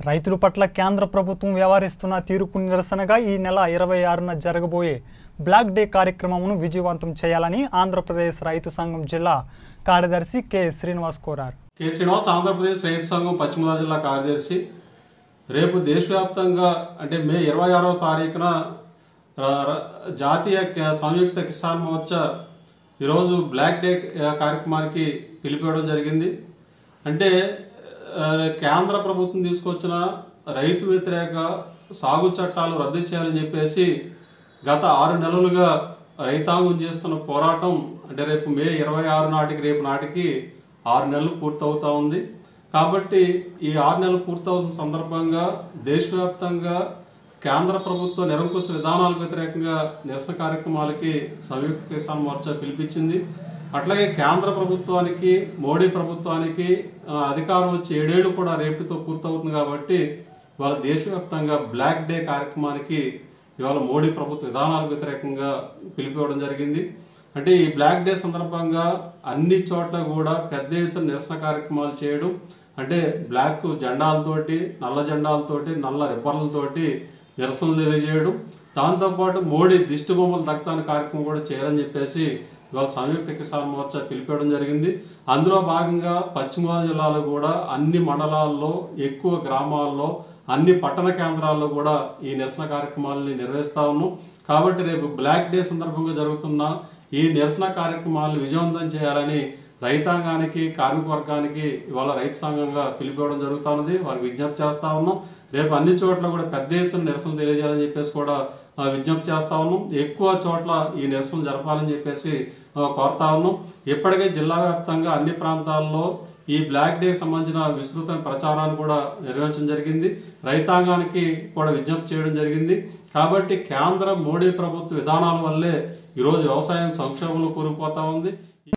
రైతుల పట్ల కేంద్ర ప్రభుత్వం వ్యవహరిస్తున్న తీరుకు నిరసనగా ఈ నెల ఇరవై ఆరున జరగబోయే బ్లాక్ డే కార్యక్రమమును విజయవంతం చేయాలని ఆంధ్రప్రదేశ్ రైతు సంఘం జిల్లా కార్యదర్శి కె శ్రీనివాస్ కోరారు కె శ్రీనివాస్ ఆంధ్రప్రదేశ్ రైతు సంఘం పశ్చిమ గోదావరి జిల్లా కార్యదర్శి రేపు దేశవ్యాప్తంగా అంటే మే ఇరవై ఆరవ తారీఖున ర- ర- జాతీయ క- సంయుక్త కిసాన్ మోర్చా ఈరోజు బ్లాక్ డే ఆ, కార్యక్రమానికి పిలిపివ్వడం జరిగింది అంటే ఆ, కేంద్ర ప్రభుత్వం తీసుకొచ్చిన రైతు వ్యతిరేక సాగు చట్టాలు రద్దు చేయాలని చెప్పేసి గత ఆరు నెలలుగా రైతాంగం చేస్తున్న పోరాటం అంటే రేపు మే ఇరవై ఆరు నాటికి రేపు నాటికి ఆరు నెలలు పూర్తవుతా ఉంది కాబట్టి ఈ ఆరు నెలలు పూర్తవుతున్న సందర్భంగా దేశవ్యాప్తంగా కేంద్ర ప్రభుత్వ నిరంకుశ విధానాలకు వ్యతిరేకంగా నిరసన కార్యక్రమాలకి సంయుక్త కిసాన్ మోర్చా పిలిపించింది అట్లాగే కేంద్ర ప్రభుత్వానికి మోడీ ప్రభుత్వానికి ఆ, అధికారం వచ్చి ఏడేళ్లు కూడా రేపుతో పూర్తవుతుంది కాబట్టి ఇవాళ దేశవ్యాప్తంగా బ్లాక్ డే కార్యక్రమానికి ఇవాళ మోడీ ప్రభుత్వ విధానాలకు వ్యతిరేకంగా పిలిపివ్వడం జరిగింది అంటే ఈ బ్లాక్ డే సందర్భంగా అన్ని చోట్ల కూడా పెద్ద ఎత్తున నిరసన కార్యక్రమాలు చేయడం అంటే బ్లాక్ జెండాలతోటి నల్ల జెండాలతోటి నల్ల రిబ్బర్లతోటి నిరసనలు తెలియజేయడం దాంతోపాటు మోడీ దిష్టి బొమ్మలు దక్తాని కార్యక్రమం కూడా చేయాలని చెప్పేసి ఇవాళ సంయుక్త కిసాన్ మోర్చా పిలిపేయడం జరిగింది అందులో భాగంగా పశ్చిమ గోదావరి జిల్లాలో కూడా అన్ని మండలాల్లో ఎక్కువ గ్రామాల్లో అన్ని పట్టణ కేంద్రాల్లో కూడా ఈ నిరసన కార్యక్రమాలని నిర్వహిస్తా ఉన్నాం కాబట్టి రేపు బ్లాక్ డే సందర్భంగా జరుగుతున్న ఈ నిరసన కార్యక్రమాలను విజయవంతం చేయాలని రైతాంగానికి కార్మిక వర్గానికి ఇవాళ రైతు సంఘంగా పిలిపివ్వడం జరుగుతా ఉంది వారికి విజ్ఞప్తి చేస్తా ఉన్నాం రేపు అన్ని చోట్ల కూడా పెద్ద ఎత్తున నిరసన తెలియజేయాలని చెప్పేసి కూడా ఆ, విజ్ఞప్తి చేస్తా ఉన్నాం ఎక్కువ చోట్ల ఈ నిరసన జరపాలని చెప్పేసి ఆ, కోరుతా ఉన్నాం ఇప్పటికే జిల్లా వ్యాప్తంగా అన్ని ప్రాంతాల్లో ఈ బ్లాక్ డే సంబంధించిన విస్తృత ప్రచారాన్ని కూడా నిర్వహించడం జరిగింది రైతాంగానికి కూడా విజ్ఞప్తి చేయడం జరిగింది కాబట్టి కేంద్ర మోడీ ప్రభుత్వ విధానాల వల్లే ఈరోజు వ్యవసాయం సంక్షోభంలో కూరుకుపోతా ఉంది